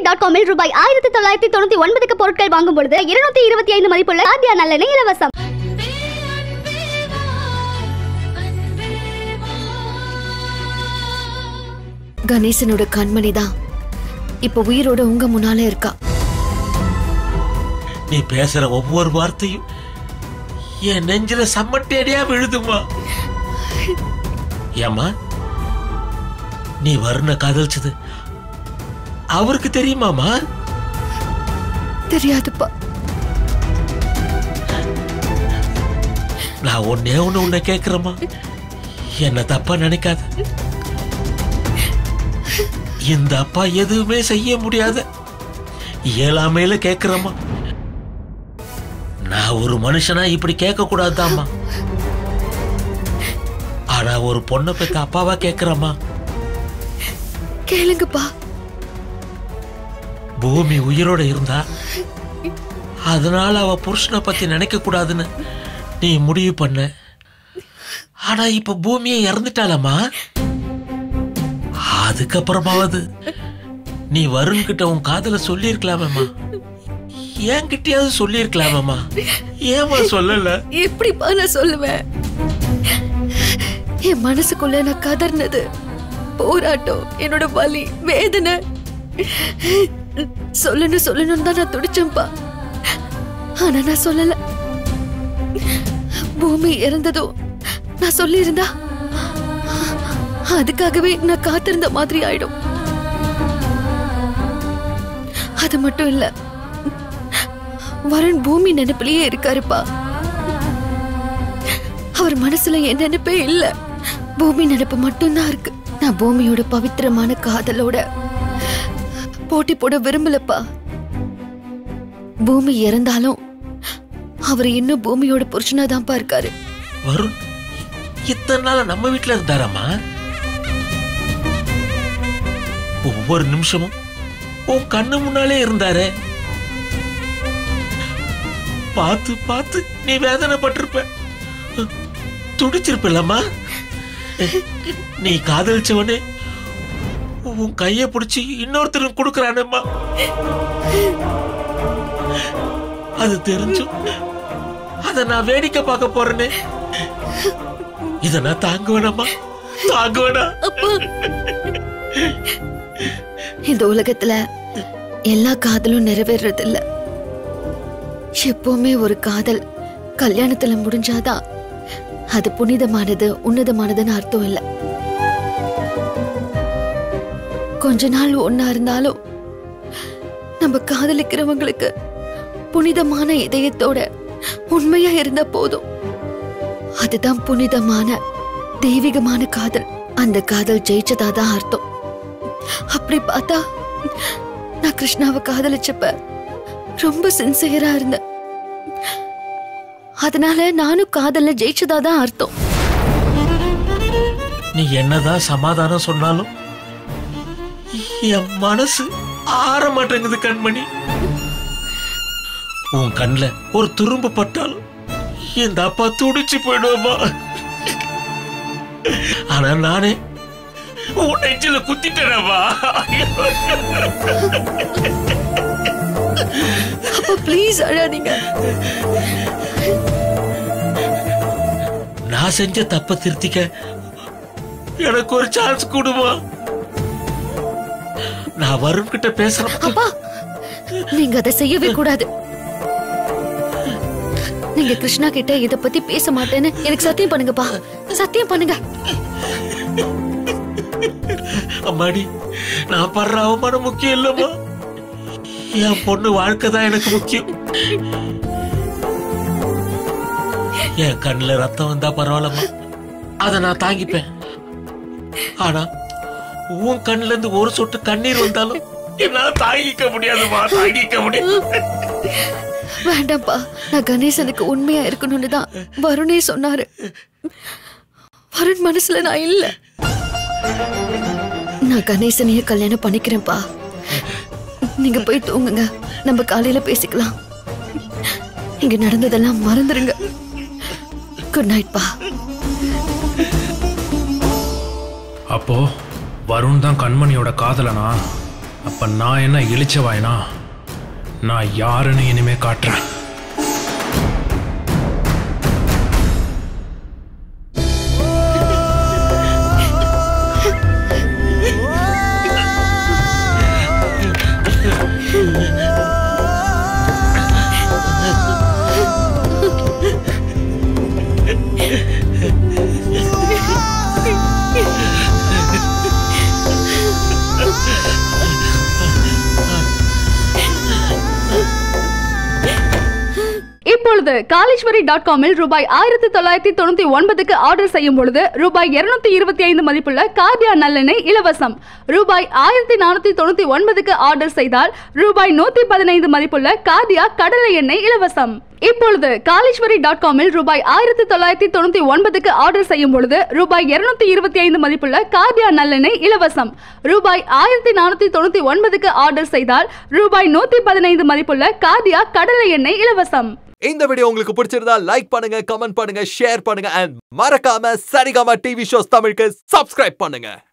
dot காமில் ரூபாய் ஆயிரத்தி தொள்ளாயிரத்தி தொண்ணூத்தி ஒன்பதுக்கு பொருட்கள் வாங்கும் பொழுது இருநூத்தி இருபத்தி ஐந்து மதிப்புள்ள ஆத்யா நல்லெண்ணெய் இலவசம் கணேசனோட கண்மணி தான் இப்ப உயிரோட உங்க முன்னால இருக்கா நீ பேசுற ஒவ்வொரு வார்த்தையும் என் நெஞ்சில சம்மட்டேடியா விழுதுமா ஏமா நீ வருண காதலிச்சது அவருக்கு தெரியுமாமா தெரியாதுப்பா நான் ஒன்னே ஒண்ணு உன்னை கேக்குறேம்மா என்ன தப்பா நினைக்காத இந்த அப்பா எதுவுமே செய்ய முடியாத இயலாமையில கேக்குறம்மா நான் ஒரு மனுஷனா இப்படி கேட்க கூடாதுதாம்மா ஆனா ஒரு பொண்ணை பெத்த அப்பாவா கேக்குறம்மா கேளுங்கப்பா பூமி உயிரோட இருந்தா அதனால அவ புருஷனை பத்தி நினைக்க கூடாதுன்னு நீ முடிவு பண்ண ஆனா இப்ப பூமியை இறந்துட்டாளம்மா அதுக்கப்புறமாவது நீ வருண் கிட்ட உன் காதல சொல்லியிருக்கலாமேம்மா என்கிட்டயாவது சொல்லியிருக்கலாமேம்மா ஏமா சொல்லல எப்படிப்பா நான் சொல்லுவேன் என் மனசுக்குள்ள நான் கதர்னது போராட்டம் என்னோட வலி வேதனை சொல்லணும் சொல்லணும் தான் நான் துடிச்சேன்ப்பா ஆனா நான் சொல்லல பூமி இறந்ததும் நான் சொல்லியிருந்தா அதுக்காகவே நான் காத்திருந்த மாதிரி ஆயிடும் அது மட்டும் இல்ல வரன் பூமி நினைப்பிலேயே இருக்காருப்பா அவர் மனசுல என் நினைப்பே இல்ல பூமி நினைப்பு மட்டும்தான் இருக்கு நான் பூமியோட பவித்திரமான காதலோட போட்டி போட விரும்பலப்பா பூமி இறந்தாலும் அவர் இன்னும் பூமியோட புருஷனா தான்ப்பா இருக்காரு வருண் இத்தனை நாள் நம்ம வீட்டுல இருந்தாராம்மா ஒவ்வொரு நிமிஷமும் உன் கண்ணு முன்னாலே இருந்தாரே பார்த்து பார்த்து நீ வேதனைப்பட்டிருப்ப துடிச்சிருப்பில்லம்மா நீ காதலிச்சவனே உன் கைய பிடிச்சி இன்னொருத்தருக்கு கொடுக்கறானேம்மா அது தெரிஞ்சும் அத நான் வேடிக்கை பார்க்க போறேனே இத நான் தாங்குவேனம்மா தாங்குவேனா இந்த உலகத்துல எல்லா காதலும் நிறைவேறது இல்ல எப்பவுமே ஒரு காதல் கல்யாணத்துல முடிஞ்சாதான் அது புனிதமானது உன்னதமானதுன்னு அர்த்தம் இல்ல கொஞ்ச நாள் ஒன்னா இருந்தாலும் நம்ம காதலிக்கிறவங்களுக்கு புனிதமான இதயத்தோட உண்மையா இருந்தா போதும் அதுதான் புனிதமான தெய்வீகமான காதல் அந்த காதல் ஜெயிச்சதாதான் அர்த்தம் அப்படி பார்த்தா நான் கிருஷ்ணாவை காதலிச்சப்ப ரொம்ப சின்சியரா இருந்தேன் அதனால நானும் காதல்ல ஜெயிச்சதாதான் அர்த்தம் நீ என்னதான் சமாதானம் சொன்னாலும் என் மனசு ஆற மாட்டேங்குது கண்மணி உன் கண்ணுல ஒரு துரும்பு பட்டாலும் இந்த அப்பா துடிச்சு போயிடுவோமா ஆனா நானே உன் நெஞ்சில குத்திட்டேனப்பா அப்பா ப்ளீஸ் அழாதீங்க நான் செஞ்ச தப்ப திருத்திக்க எனக்கு ஒரு சான்ஸ் கொடுமா நான் வருண் கிட்ட பேசுறேன் அப்பா நீங்க அதை செய்யவே கூடாது நீங்க கிருஷ்ணா கிட்ட இத பத்தி பேச மாட்டேன்னு எனக்கு சத்தியம் பண்ணுங்கப்பா சத்தியம் பண்ணுங்க அம்மாடி நான் படுற அவமானம் முக்கியம் இல்லம்மா என் பொண்ணு வாழ்க்கை தான் எனக்கு முக்கியம் என் கண்ணுல ரத்தம் வந்தா பரவாயில்லம்மா அதை நான் தாங்கிப்பேன் ஆனா உன் கண்ணுல இருந்து ஒரு சொட்டு கண்ணீர் வந்தாலும் என்னால தாங்கிக்க முடியாதுமா தாங்கிக்க முடியாது வேண்டாம்ப்பா நான் கணேசனுக்கு உண்மையா இருக்கணும்னு தான் வருணே சொன்னாரு வருண் மனசுல நான் இல்ல நான் கணேசனையே கல்யாணம் பண்ணிக்கிறேன்ப்பா நீங்க போய் தூங்குங்க நம்ம காலையில பேசிக்கலாம் இங்க நடந்ததெல்லாம் மறந்துருங்க குட் நைட் பா அப்போ வருண் தான் கண்மணியோட காதலனா அப்ப நான் என்ன இழிச்சவாயனா நான் யாருன்னு இனிமே காட்டுறேன் இப்பொழுது காலேஸ்வரி டாட் காமில் ரூபாய் ஆயிரத்தி தொள்ளாயிரத்தி தொண்ணூத்தி ஒன்பதுக்கு ஆர்டர் செய்யும் பொழுது ரூபாய் இருநூத்தி இருபத்தி ஐந்து மதிப்புள்ள கார்டியா நல்லெண்ணெய் இலவசம் ரூபாய் ஆயிரத்தி நானூத்தி தொண்ணூத்தி ஒன்பதுக்கு ஆர்டர் செய்தால் ரூபாய் நூத்தி பதினைந்து மதிப்புள்ள கார்டியா கடலை எண்ணெய் இலவசம் இப்பொழுது காலேஸ்வரி டாட் காமில் ரூபாய் ஆயிரத்தி தொள்ளாயிரத்தி தொண்ணூத்தி ஒன்பதுக்கு ஆர்டர் செய்யும் பொழுது ரூபாய் இருநூத்தி இருபத்தி ஐந்து மதிப்புள்ள கார்டியா நல்லெண்ணெய் இலவசம் ரூபாய் ஆயிரத்தி நானூத்தி தொண்ணூத்தி ஒன்பதுக்கு ஆர்டர் செய்தால் ரூபாய் நூத்தி பதினைந்து மதிப்புள்ள கார்டியா கடலை எண்ணெய் இலவசம் இந்த வீடியோ உங்களுக்கு பிடிச்சிருந்தா லைக் பண்ணுங்க கமெண்ட் பண்ணுங்க ஷேர் பண்ணுங்க அண்ட் மறக்காம சரிகமா டிவி ஷோஸ் தமிழுக்கு சப்ஸ்கிரைப் பண்ணுங்க